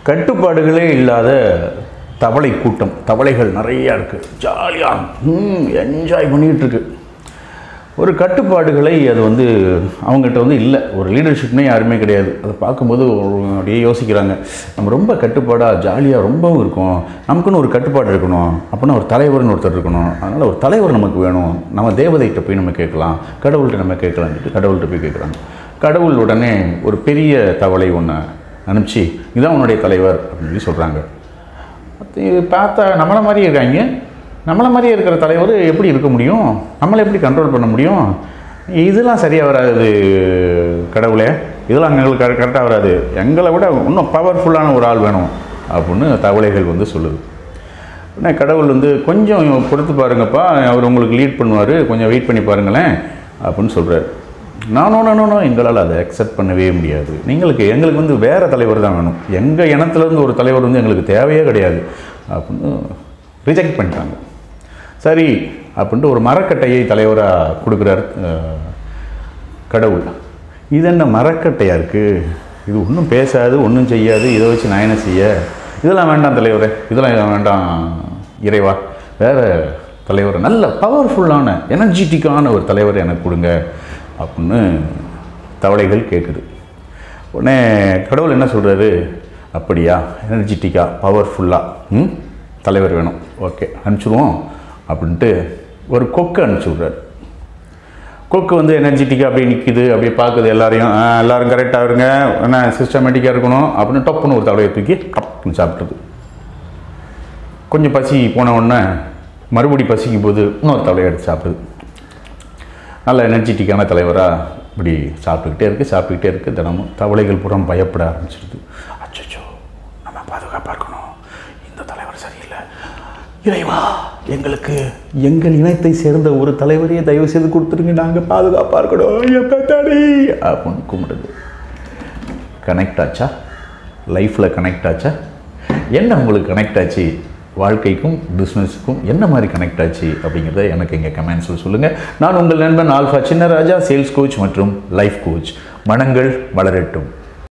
கட்டுப்பாடுகளே இல்லாத தவளை கூட்டம் தவளைகள் நிறையா இருக்குது ஜாலியாக என்ஜாய் பண்ணிகிட்டு இருக்கு ஒரு கட்டுப்பாடுகளை அது வந்து அவங்ககிட்ட வந்து இல்லை ஒரு லீடர்ஷிப்னே யாருமே கிடையாது அதை பார்க்கும்போது ஒரு அப்படியே யோசிக்கிறாங்க நம்ம ரொம்ப கட்டுப்பாடாக ஜாலியாக ரொம்பவும் இருக்கும் நமக்குன்னு ஒரு கட்டுப்பாடு இருக்கணும் அப்படின்னா ஒரு தலைவர்னு ஒருத்தர் இருக்கணும் அதனால் ஒரு தலைவர் நமக்கு வேணும் நம்ம தேவதைகிட்ட போய் நம்ம கேட்கலாம் கடவுள்கிட்ட நம்ம கேட்கலான்ட்டு கடவுள்கிட்ட போய் கேட்குறாங்க கடவுள் உடனே ஒரு பெரிய தவளை ஒன்று அனுப்பிச்சு இதான் உன்னுடைய தலைவர் அப்படின்னு சொல்லி சொல்கிறாங்க இது பார்த்தா நம்மளை மாதிரியே இருக்காங்க நம்மளை மாதிரியே இருக்கிற தலைவர் எப்படி இருக்க முடியும் நம்மளை எப்படி கண்ட்ரோல் பண்ண முடியும் இதெல்லாம் சரியாக வராது கடவுளே இதெல்லாம் எங்களுக்கு கரெ- கரெக்டாக வராது எங்களை விட இன்னும் பவர்ஃபுல்லான ஒரு ஆள் வேணும் அப்படின்னு தவளைகள் வந்து சொல்லுது உடனே கடவுள் வந்து கொஞ்சம் கொடுத்து பாருங்கப்பா அவர் உங்களுக்கு லீட் பண்ணுவார் கொஞ்சம் வெயிட் பண்ணி பாருங்களேன் அப்படின்னு சொல்கிறார் நானோ நானோ எங்களால் அதை அக்செப்ட் பண்ணவே முடியாது நீங்களுக்கு எங்களுக்கு வந்து வேறு தலைவர் தான் வேணும் எங்கள் இனத்துலேருந்து ஒரு தலைவர் வந்து எங்களுக்கு தேவையே கிடையாது அப்படின்னு ரிஜெக்ட் பண்ணிட்டாங்க சரி அப்படின்ட்டு ஒரு மரக்கட்டையை தலைவராக கொடுக்குறார் அஹ், கடவுள் இது என்ன மரக்கட்டையாக இருக்குது இது ஒன்றும் பேசாது ஒன்றும் செய்யாது இதை வச்சு நான் என்ன செய்ய இதெல்லாம் வேண்டாம் தலைவரே இதெல்லாம் வேண்டாம் இறைவா வேறு தலைவர் நல்ல பவர்ஃபுல்லான எனர்ஜெட்டிக்கான ஒரு தலைவர் எனக்கு கொடுங்க அப்படின்னு தவளைகள் கேட்குது உடனே கடவுள் என்ன சொல்கிறாரு அப்படியா எனர்ஜெட்டிக்காக பவர்ஃபுல்லாக ம் தலைவர் வேணும் ஓகே அனுப்பிச்சிடுவோம் அப்படின்ட்டு ஒரு கொக்கு அனுப்பிச்சி விட்றாரு கொக்கு வந்து எனர்ஜெட்டிக்காக அப்படியே நிற்கிது அப்படியே பார்க்குது எல்லாரையும் ஆ, எல்லாரும் கரெக்டாக இருங்க என்ன சிஸ்டமேட்டிக்காக இருக்கணும் அப்படின்னு டப்புன்னு ஒரு தவளையை தூக்கி டப்புன்னு சாப்பிட்றது கொஞ்சம் பசி போன உடனே மறுபடி பசிக்கும் போது இன்னொரு தவளையை எடுத்து சாப்பிடுது நல்ல எனர்ஜெட்டிக்கான தலைவராக இப்படி சாப்பிட்டுக்கிட்டே இருக்குது சாப்பிட்டுக்கிட்டே இருக்குது தினமும் தவளைகள் புறம் பயப்பட ஆரம்பிச்சிருது அச்சோ நம்ம பாதுகாப்பாக இருக்கணும் இந்த தலைவர் சரியில்லை இறைவா எங்களுக்கு எங்கள் இனத்தை சேர்ந்த ஒரு தலைவரையே தயவு செய்து கொடுத்துருங்க நாங்கள் பாதுகாப்பாக இருக்கணும் எப்பத்தாடி அப்படின்னு கும்பிடுது கனெக்ட் ஆச்சா லைஃப்பில் கனெக்ட் ஆச்சா என்ன உங்களுக்கு கனெக்ட் ஆச்சு வாழ்க்கைக்கும் பிஸ்னஸுக்கும் என்ன மாதிரி கனெக்ட் ஆச்சு அப்படிங்கிறத எனக்கு இங்கே கமெண்ட்ஸில் சொல்லுங்கள் நான் உங்கள் நண்பன் ஆல்ஃபா சின்னராஜா சேல்ஸ் கோச் மற்றும் லைஃப் கோச் மனங்கள் வளரட்டும்